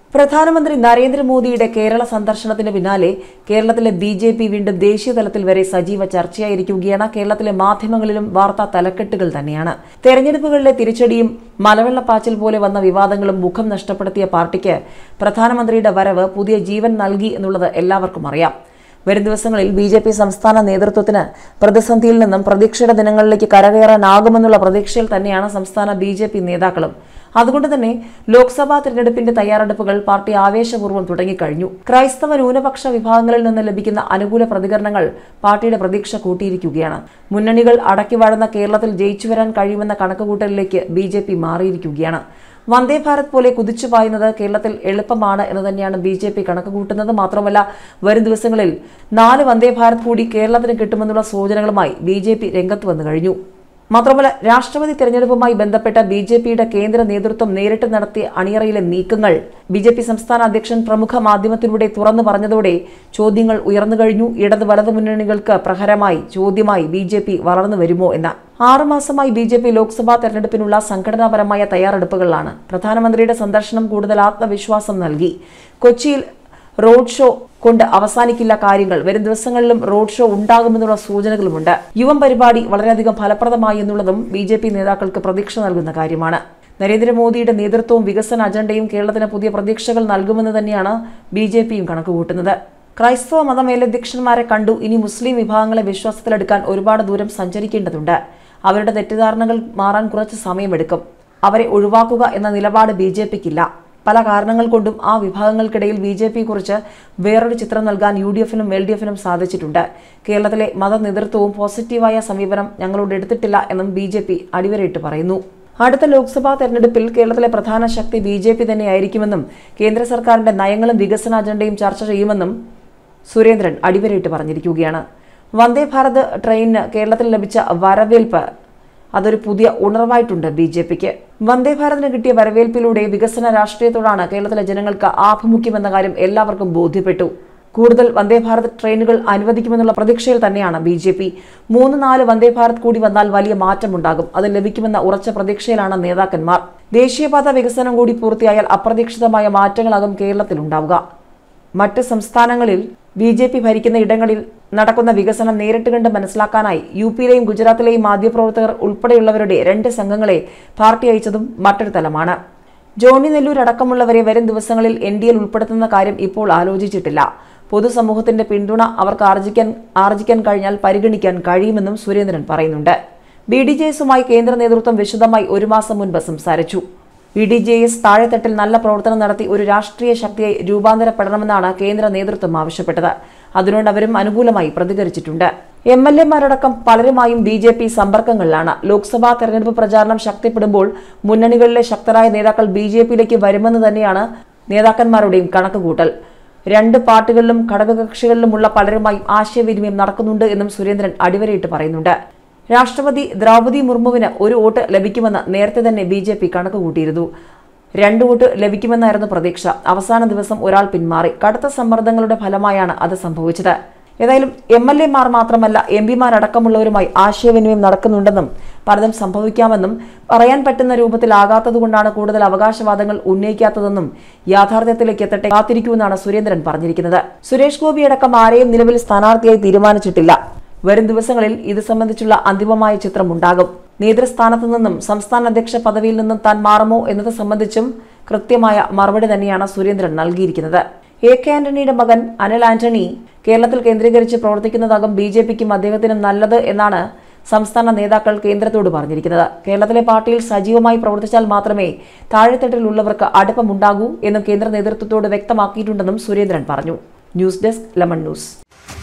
പ്രധാനമന്ത്രി നരേന്ദ്രമോദിയുടെ കേരള സന്ദർശനത്തിന് പിന്നാലെ കേരളത്തിലെ ബി ജെ പി വീണ്ടും ദേശീയ തലത്തിൽ വരെ സജീവ ചർച്ചയായിരിക്കുകയാണ് കേരളത്തിലെ മാധ്യമങ്ങളിലും വാർത്താ തലക്കെട്ടുകൾ തന്നെയാണ് തെരഞ്ഞെടുപ്പുകളിലെ തിരിച്ചടിയും മലവെള്ളപ്പാച്ചിൽ പോലെ വന്ന വിവാദങ്ങളും മുഖം നഷ്ടപ്പെടുത്തിയ പാർട്ടിക്ക് പ്രധാനമന്ത്രിയുടെ വരവ് പുതിയ ജീവൻ നൽകി എന്നുള്ളത് എല്ലാവർക്കും അറിയാം വരും ദിവസങ്ങളിൽ ബി ജെ പി സംസ്ഥാന നേതൃത്വത്തിന് പ്രതിസന്ധിയിൽ നിന്നും പ്രതീക്ഷയുടെ ദിനങ്ങളിലേക്ക് കരകയറാനാകുമെന്നുള്ള പ്രതീക്ഷയിൽ തന്നെയാണ് സംസ്ഥാന ബി ജെ പി നേതാക്കളും അതുകൊണ്ട് തന്നെ ലോക്സഭാ തെരഞ്ഞെടുപ്പിന്റെ തയ്യാറെടുപ്പുകൾ പാർട്ടി ആവേശപൂർവ്വം തുടങ്ങിക്കഴിഞ്ഞു ക്രൈസ്തവ ന്യൂനപക്ഷ വിഭാഗങ്ങളിൽ നിന്ന് ലഭിക്കുന്ന അനുകൂല പ്രതികരണങ്ങൾ പാർട്ടിയുടെ പ്രതീക്ഷ കൂട്ടിയിരിക്കുകയാണ് മുന്നണികൾ അടക്കി വാഴുന്ന കേരളത്തിൽ ജയിച്ചു വരാൻ കഴിയുമെന്ന കണക്കുകൂട്ടലിലേക്ക് ബി ജെ പി മാറിയിരിക്കുകയാണ് വന്ദേ ഭാരത് പോലെ കുതിച്ചു പായുന്നത് കേരളത്തിൽ എളുപ്പമാണ് എന്ന് തന്നെയാണ് ബി ജെ പി കണക്ക് കൂട്ടുന്നത് മാത്രമല്ല വരും ദിവസങ്ങളിൽ നാല് വന്ദേ ഭാരത് കൂടി കേരളത്തിന് കിട്ടുമെന്നുള്ള സൂചനകളുമായി ബി ജെ പി രംഗത്ത് വന്നു കഴിഞ്ഞു മാത്രമല്ല രാഷ്ട്രപതി തെരഞ്ഞെടുപ്പുമായി ബന്ധപ്പെട്ട ബി ജെ പിയുടെ കേന്ദ്ര നേതൃത്വം നേരിട്ട് നടത്തിയ അണിയറയിലെ നീക്കങ്ങൾ ബി ജെ പി സംസ്ഥാന അധ്യക്ഷൻ പ്രമുഖ മാധ്യമത്തിലൂടെ തുറന്നു പറഞ്ഞതോടെ ചോദ്യങ്ങൾ ഉയർന്നു കഴിഞ്ഞു ഇടത് വലതു മുന്നണികൾക്ക് പ്രഹരമായി ചോദ്യമായി ബി ജെ പി വളർന്നു വരുമോ എന്ന ആറുമാസമായി ബി ജെ പി ലോക്സഭാ തെരഞ്ഞെടുപ്പിനുള്ള സംഘടനാപരമായ തയ്യാറെടുപ്പുകളിലാണ് പ്രധാനമന്ത്രിയുടെ സന്ദർശനം കൂടുതൽ ആത്മവിശ്വാസം നൽകി കൊച്ചിയിൽ റോഡ് ഷോ കൊണ്ട് അവസാനിക്കില്ല കാര്യങ്ങൾ വരും ദിവസങ്ങളിലും റോഡ് ഷോ ഉണ്ടാകുമെന്നുള്ള സൂചനകളുമുണ്ട് യുവം പരിപാടി വളരെയധികം ഫലപ്രദമായി എന്നുള്ളതും ബി ജെ പി നേതാക്കൾക്ക് പ്രതീക്ഷ നൽകുന്ന കാര്യമാണ് നരേന്ദ്രമോദിയുടെ നേതൃത്വവും വികസന അജണ്ടയും കേരളത്തിന് പുതിയ പ്രതീക്ഷകൾ നൽകുമെന്ന് തന്നെയാണ് ബി ജെ പിയും കണക്കുകൂട്ടുന്നത് ക്രൈസ്തവ മത മേലധ്യക്ഷന്മാരെ കണ്ടു ഇനി മുസ്ലിം വിഭാഗങ്ങളെ വിശ്വാസത്തിലെടുക്കാൻ ഒരുപാട് ദൂരം സഞ്ചരിക്കേണ്ടതുണ്ട് അവരുടെ തെറ്റിദ്ധാരണകൾ മാറാൻ കുറച്ച് സമയമെടുക്കും അവരെ ഒഴിവാക്കുക എന്ന നിലപാട് ബി ജെ പിക്കില്ല പല കാരണങ്ങൾ കൊണ്ടും ആ വിഭാഗങ്ങൾക്കിടയിൽ ബി ജെ പി കുറിച്ച് വേറൊരു ചിത്രം നൽകാൻ യു ഡി എഫിനും എൽ ഡി എഫിനും സാധിച്ചിട്ടുണ്ട് കേരളത്തിലെ മത നേതൃത്വവും പോസിറ്റീവായ സമീപനം ഞങ്ങളോട് എടുത്തിട്ടില്ല എന്നും ബി ജെ പി അടിവരയിട്ട് പറയുന്നു അടുത്ത ലോക്സഭാ തെരഞ്ഞെടുപ്പിൽ കേരളത്തിലെ പ്രധാന ശക്തി ബി ജെ പി തന്നെയായിരിക്കുമെന്നും കേന്ദ്ര സർക്കാരിന്റെ നയങ്ങളും വികസന അജണ്ടയും ചർച്ച ചെയ്യുമെന്നും സുരേന്ദ്രൻ അടിവരയിട്ട് പറഞ്ഞിരിക്കുകയാണ് വന്ദേ ഭാരത് ട്രെയിനിന് കേരളത്തിൽ ലഭിച്ച വരവേൽപ്പ് അതൊരു പുതിയ ഉണർവായിട്ടുണ്ട് ബി ജെ പിക്ക് വന്ദേ ഭാരതിന് കിട്ടിയ വരവേൽപ്പിലൂടെ വികസന രാഷ്ട്രീയത്തോടാണ് കേരളത്തിലെ ജനങ്ങൾക്ക് ആഭിമുഖ്യമെന്ന കാര്യം എല്ലാവർക്കും ബോധ്യപ്പെട്ടു കൂടുതൽ വന്ദേ ഭാരത് ട്രെയിനുകൾ അനുവദിക്കുമെന്നുള്ള പ്രതീക്ഷയിൽ തന്നെയാണ് ബി ജെ പി മൂന്ന് നാല് വന്ദേ ഭാരത് കൂടി വന്നാൽ വലിയ മാറ്റമുണ്ടാകും അത് ലഭിക്കുമെന്ന ഉറച്ച പ്രതീക്ഷയിലാണ് നേതാക്കന്മാർ ദേശീയപാത വികസനം കൂടി പൂർത്തിയായാൽ അപ്രതീക്ഷിതമായ മാറ്റങ്ങളാകും കേരളത്തിലുണ്ടാവുക മറ്റ് സംസ്ഥാനങ്ങളിൽ ബി ജെ പി ഭരിക്കുന്ന ഇടങ്ങളിൽ നടക്കുന്ന വികസനം നേരിട്ട് കണ്ട് മനസ്സിലാക്കാനായി യു പിയിലെയും ഗുജറാത്തിലെയും മാധ്യമപ്രവർത്തകർ ഉൾപ്പെടെയുള്ളവരുടെ രണ്ട് സംഘങ്ങളെ പാർട്ടി അയച്ചതും മറ്റൊരു തലമാണ് ജോണി നെല്ലൂർ അടക്കമുള്ളവരെ വരും ദിവസങ്ങളിൽ എൻ ഡി എൽ ഉൾപ്പെടുത്തുന്ന കാര്യം ഇപ്പോൾ ആലോചിച്ചിട്ടില്ല പൊതുസമൂഹത്തിന്റെ പിന്തുണ അവർക്ക് ആർജിക്കാൻ ആർജിക്കാൻ കഴിഞ്ഞാൽ പരിഗണിക്കാൻ കഴിയുമെന്നും സുരേന്ദ്രൻ പറയുന്നുണ്ട് ബി ഡി ജെ എസുമായി കേന്ദ്ര നേതൃത്വം വിശദമായി ഒരു മാസം മുൻപ് സംസാരിച്ചു ബി ഡി ജെ എസ് താഴെത്തട്ടിൽ നല്ല പ്രവർത്തനം നടത്തി ഒരു രാഷ്ട്രീയ ശക്തിയായി രൂപാന്തരപ്പെടണമെന്നാണ് കേന്ദ്ര നേതൃത്വം ആവശ്യപ്പെട്ടത് അതിനോട് അവരും അനുകൂലമായി പ്രതികരിച്ചിട്ടുണ്ട് M L എമാരടക്കം പലരുമായും B J P സമ്പർക്കങ്ങളിലാണ് Lok Sabha തെരഞ്ഞെടുപ്പ് പ്രചാരണം ശക്തിപ്പെടുമ്പോൾ മുന്നണികളിലെ ശക്തരായ നേതാക്കൾ ബി ജെ പിയിലേക്ക് വരുമെന്ന് തന്നെയാണ് നേതാക്കന്മാരുടെയും കണക്കുകൂട്ടൽ രണ്ട് പാർട്ടികളിലും ഘടകകക്ഷികളിലുമുള്ള പലരുമായും ആശയവിനിമയം നടക്കുന്നുണ്ട് എന്നും സുരേന്ദ്രൻ അടിവരയിട്ട് പറയുന്നുണ്ട് രാഷ്ട്രപതി ദ്രൗപദി മുർമുവിന് ഒരു വോട്ട് ലഭിക്കുമെന്ന് നേരത്തെ തന്നെ ബി ജെ പി കണക്കുകൂട്ടിയിരുന്നു രണ്ട് വോട്ട് ലഭിക്കുമെന്നായിരുന്നു പ്രതീക്ഷ അവസാന ദിവസം ഒരാൾ പിന്മാറി കടുത്ത സമ്മർദ്ദങ്ങളുടെ ഫലമായാണ് അത് സംഭവിച്ചത് ഏതായാലും എം എൽ എമാർ മാത്രമല്ല എം പിമാരടക്കമുള്ളവരുമായി ആശയവിനിമയം നടക്കുന്നുണ്ടെന്നും പലതും സംഭവിക്കാമെന്നും പറയാൻ പറ്റുന്ന രൂപത്തിലാകാത്തതുകൊണ്ടാണ് കൂടുതൽ അവകാശവാദങ്ങൾ ഉന്നയിക്കാത്തതെന്നും യാഥാർത്ഥ്യത്തിലേക്ക് എത്തട്ടെ കാത്തിരിക്കുമെന്നാണ് സുരേന്ദ്രൻ പറഞ്ഞിരിക്കുന്നത് സുരേഷ് ഗോപി അടക്കം ആരെയും നിലവിൽ സ്ഥാനാർത്ഥിയായി തീരുമാനിച്ചിട്ടില്ല വരും ദിവസങ്ങളിൽ ഇത് സംബന്ധിച്ചുള്ള അന്തിമമായ ചിത്രമുണ്ടാകും നേതൃസ്ഥാനത്തു നിന്നും സംസ്ഥാന അധ്യക്ഷ പദവിയിൽ നിന്നും താൻ മാറുമോ എന്നത് സംബന്ധിച്ചും കൃത്യമായ മറുപടി തന്നെയാണ് സുരേന്ദ്രൻ നൽകിയിരിക്കുന്നത് എ കെ ആന്റണിയുടെ മകൻ അനിൽ ആന്റണി കേരളത്തിൽ കേന്ദ്രീകരിച്ച് പ്രവർത്തിക്കുന്നതാകും ബി ജെ പിക്കും അദ്ദേഹത്തിനും നല്ലത് എന്നാണ് സംസ്ഥാന നേതാക്കൾ കേന്ദ്രത്തോട് പറഞ്ഞിരിക്കുന്നത് കേരളത്തിലെ പാർട്ടിയിൽ സജീവമായി പ്രവർത്തിച്ചാൽ മാത്രമേ താഴെത്തട്ടിലുള്ളവർക്ക് അടുപ്പമുണ്ടാകൂ എന്നും കേന്ദ്ര നേതൃത്വത്തോട് വ്യക്തമാക്കിയിട്ടുണ്ടെന്നും സുരേന്ദ്രൻ പറഞ്ഞു ന്യൂസ് ഡെസ്ക് ലെമൺ ന്യൂസ്